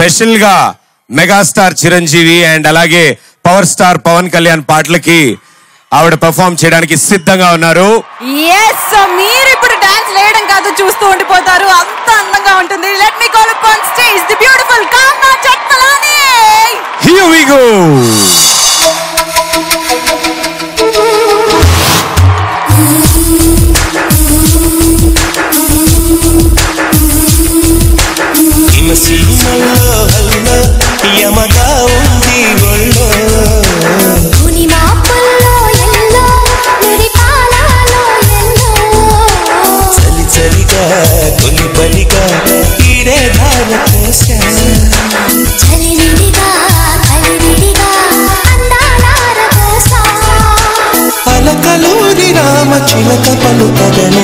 Special గా megastar Chiranjeevi and అలాగే power star Pawan Kalyan పాటలకి ఆవిడ పెర్ఫామ్ చేయడానికి సిద్ధంగా ఉన్నారు ఎస్ సో మీరు ఇప్పుడు డాన్స్ వేయడం కాదు చూస్తూ ఉండిపోతారు అంత అందంగా ఉంటుంది let me call up on stage the beautiful Kamna Jethmalani Here we go. హిమసీమల్లో హల్లో యమగా ఉంది ఒళ్ళో ధుని మాపుల్లో ఎల్లో నుడి పాలలో ఎల్లో చలి చలిగా తొలి బలిగా ఈడే ధార పోసా చలివిడిగా కలివిడిగా అందాలార కోసా పలకలూరి రామ చిలక పలుకదనే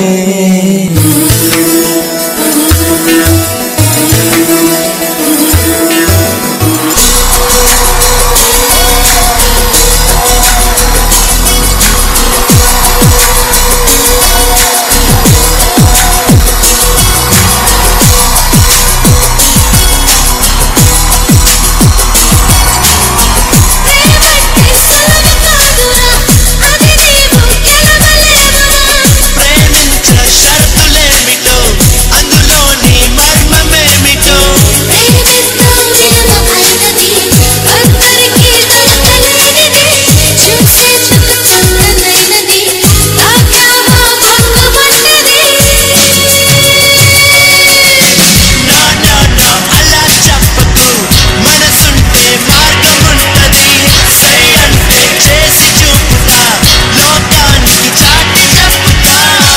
అది నీవు గెలవలేవురా ప్రేమించ షరతులేమిటో అందులోని మర్మమేమిటో ప్రేమిస్తూ విలువైనది అందరికీ దొరకలేనిది చూసేందుకు చందనైనది తాకావా భంగమన్నది నా నా నా అలా చెప్పకు మనసుంటే మార్గముంటది సై అంటే చేసి చూపుతా లోకానికి చాటి చెప్పుతా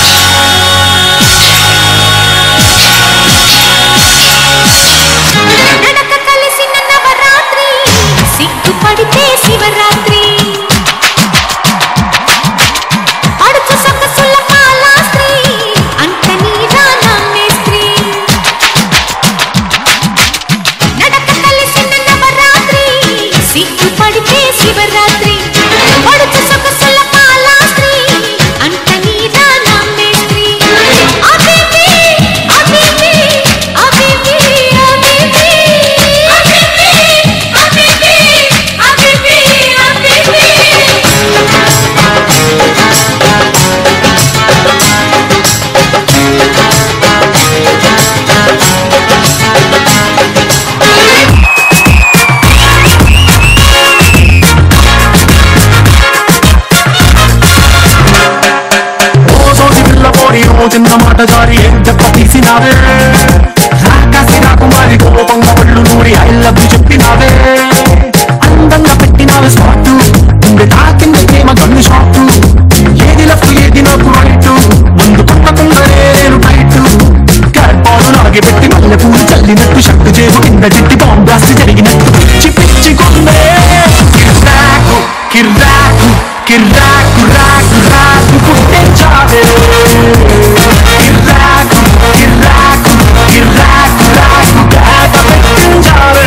నడక కలిసిన నవరాత్రి సిగ్గుపడితే శివరాత్రి అడుచు సొగసుల కాలాస్త్రి అంత నీరా నమ్మేస్త్రీ నడక కలిసిన నవరాత్రి సిగ్గుపడితే శివరాత్రి అడుచు సొగసుల కాలాస్త్రి అంత నీరా నమ్మేస్త్రీ అబిబి అబిబి అబిబి అబిబి అబిబి అబిబి అబిబి అబిబి ఓసోసి పిల్ల పోరి ఓ చిన్న మాట జారి ఏం దెబ్బ తీసినావే రాకాసి రాకుమారి కోపంగా పళ్ళు నూరి ఐ లవ్ యు చెప్పినావే అందంగా పెట్టినావే స్పాట్ గుండె తాకింది ప్రేమ గన్ను షాట్ ఏది లెఫ్ట్ ఏది నాకు రైట్ ముందు పట్టకుండానే నేను టైట్ క్యాట్బాల్ లాగి పెట్టి మల్లె పూలు చల్లినట్టు షట్టు చేపు కింద చిట్టి బాంబ్ బ్లాస్ట్ జరిగినట్టు పిచ్చి పిచ్చి కొండే కిర్రాకు కిర్రాకు కిర్రాకు రాకు రాకు పుట్టించావే కిర్రాకు కిర్రాకు కిర్రాకు రాకు గాట పెట్టించావే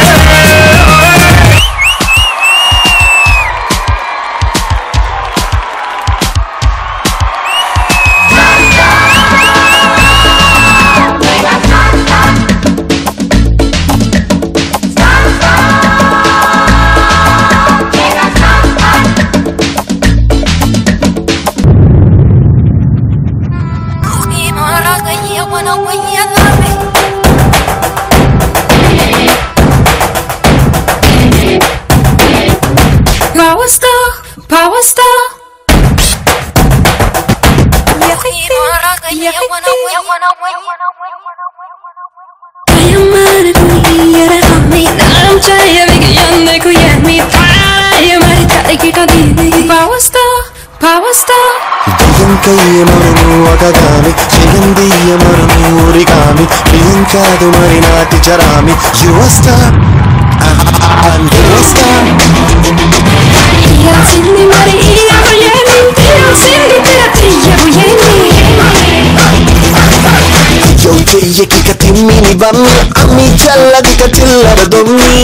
Power star, power star. Power star, power star. దెయ్యంకయ్యమరును ఒకగామి చిరందీయమరును ఊరిగామి ప్రియం కాదు మరి నాటి చరామి యువస్తా యువస్తా తీయాల్సింది మరి ఇయ్యవు ఏమి తీయాల్సింది తెర తీయవు ఏమి యో చెయ్యకిక తిమ్మిని బమ్మి అమ్మి చల్లదిక చిల్లర దొమ్మి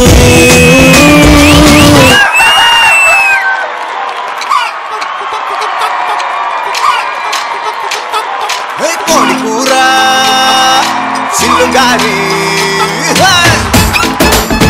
కోడి కూర సిల్లుగారి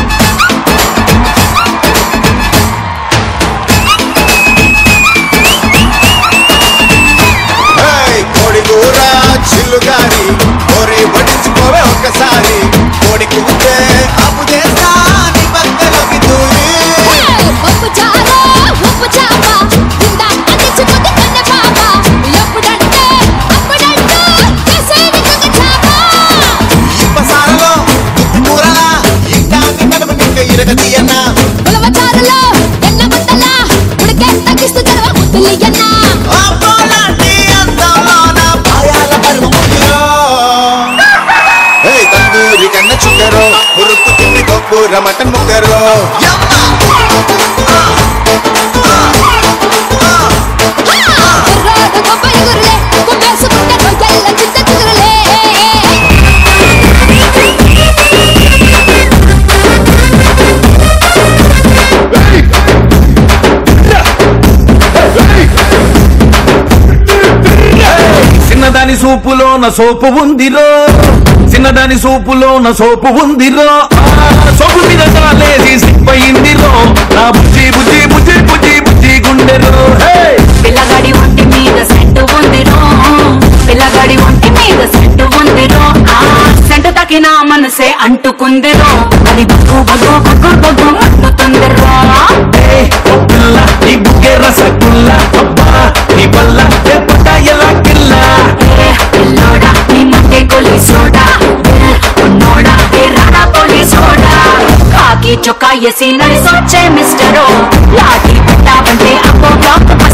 చిన్నదాని సూపులోన సోపు ఉందిరో చిన్నదాని సూపులోన సోపు ఉందిరో ఆ, సోపు మీద చాలేసి సిప్పయిందిరో నా బుజ్జి బుజ్జి బుజ్జి బుజ్జి బుజ్జి గుండెలో హే పిల్లగాడి ఒంటి మీద సెంటు ఉందిరో పిల్లగాడి ఒంటి మీద సెంటు ఉందిరో ఆ సెంటు తకిన మనసే అంటుకుందిరో అది బగ్గు బగ్గు బగ్గు బగ్గు అంటుతుందిరో ఏ, ఓ పిల్ల నీ బుగ్గే రసగుల్ల అబ్బా నీ వల్ల చెప్పుట ఎలా కిల్లా ఏ పిల్లోడా నీ మధ్య కొలి సోడా ఏ ఉన్నోడా ఏ రాడా పోలి సోడా కాకి చొక్కా ఎసి నడిసొచ్చే మిస్టరో లాఠీ పెట్టావంటే అప్పో బ్లాక్